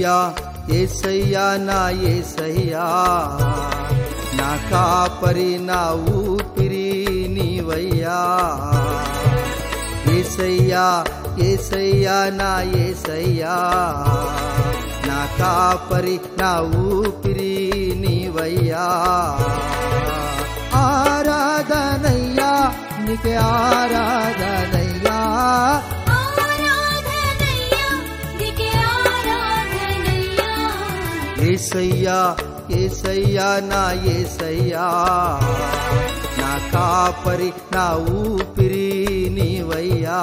ఏసయ్యా ఏసయ్యా నా ఏసయ్యా నా కాపరి నా ఊపిరి నీవయ్యా ఏసయ్యా ఏసయ్యా నా ఏసయ్యా నా కాపరి నా ఊపిరి నీవయ్యా ఆరాధనయ్యా నీకే ఆరాధనయ్యా ఆరాధనయ్యా నీకే ఆరాధనయ్యా ఏసయ్యా ఏసయ్యా నా ఏసయ్యా నా కాపరి నా ఊపిరి నీవయ్యా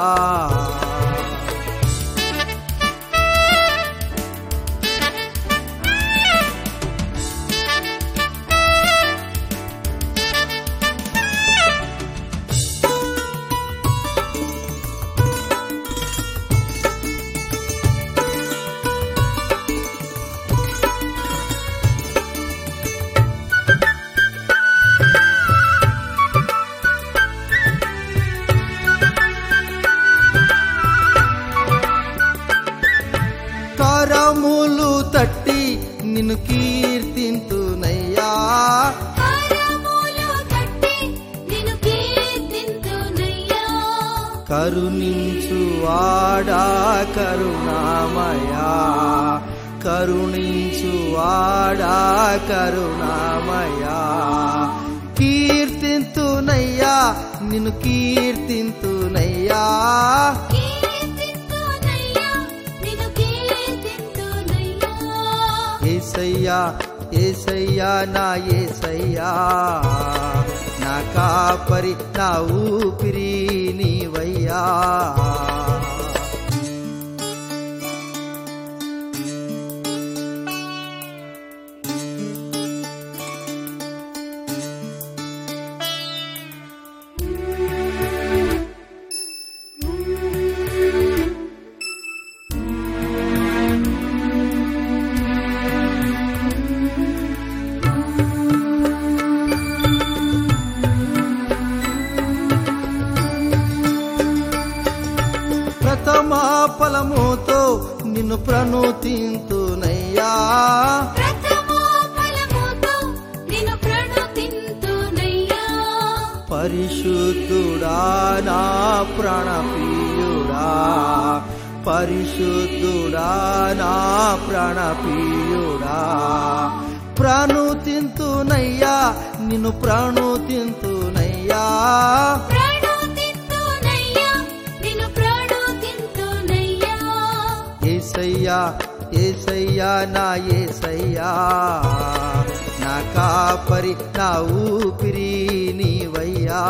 కరములు తట్టి నిన్ను కీర్తింతునయ్యా కరములు తట్టి నిన్ను కీర్తింతునయ్యా కరుణించువాడా కరుణామయా కరుణించువాడా కరుణామయా కీర్తింతునయ్యా నిన్ను కీర్తింతునయ్యా కీర్తింతునయ్యా నిన్ను కీర్తింతునయ్యా ఏసయ్యా ఏసయ్యా నా ఏసయ్యా నా కాపరి నా ఊపిరి నీవయ్యా ప్రథమ ఫలముతో నిన్ను ప్రణుతింతునయ్యా ప్రథమ ఫలముతో నిన్ను ప్రణుతింతునయ్యా పరిశుద్ధుడా నా ప్రాణప్రియుడా పరిశుద్ధుడా నా ప్రాణప్రియుడా ప్రాణుతింతునయ్యా నిన్ను ప్రాణుతింతునయ్యా ప్రణుతింతునయ్యా నిన్ను ప్రణుతింతునయ్యా ఏసయ్యా ఏసయ్యా నా ఏసయ్యా నా కాపరి నా ఊపిరి నీవయ్యా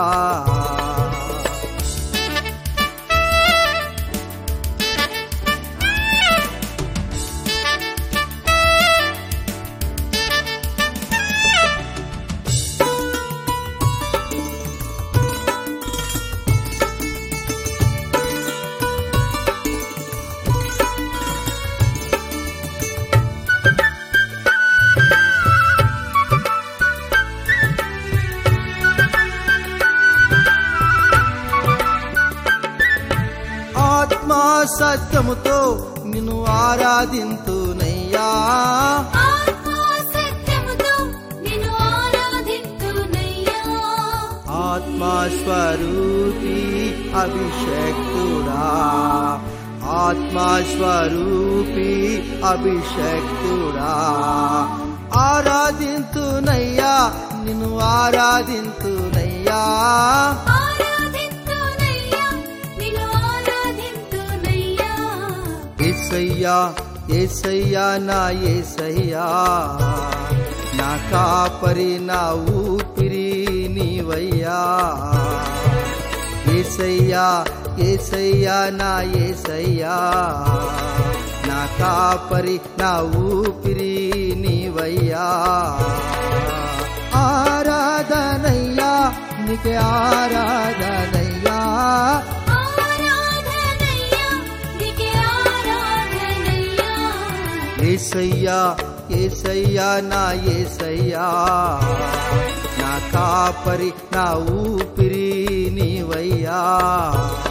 ఆత్మా సత్యముతో నిన్ను ఆరాధింతునయ్యా ఆత్మా సత్యముతో నిన్ను ఆరాధింతునయ్యా ఆత్మా స్వరూపి అభిషక్తుడా ఆత్మా స్వరూపి అభిషక్తుడా ఆరాధింతునయ్యా నిన్ను ఆరాధింతునయ్యా ఆరాధింతునయ్యా నిన్ను ఆరాధింతునయ్యా ఏసయ్యా ఏసయ్యా నా ఏసయ్యా నా కాపరి నా ఊపిరి నీవయ్యా ఏసయ్యా ఏసయ్యా నా ఏసయ్యా నా కాపరి నా ఊపిరి నీవయ్యా ఆరాధనయ్యా నీకే ఆరాధనయ్యా ఆరాధనయ్యా నీకే ఆరాధనయ్యా ఏసయ్యా ఏసయ్యా నా ఏసయ్యా నా కాపరి నా ఊపిరి నీవయ్యా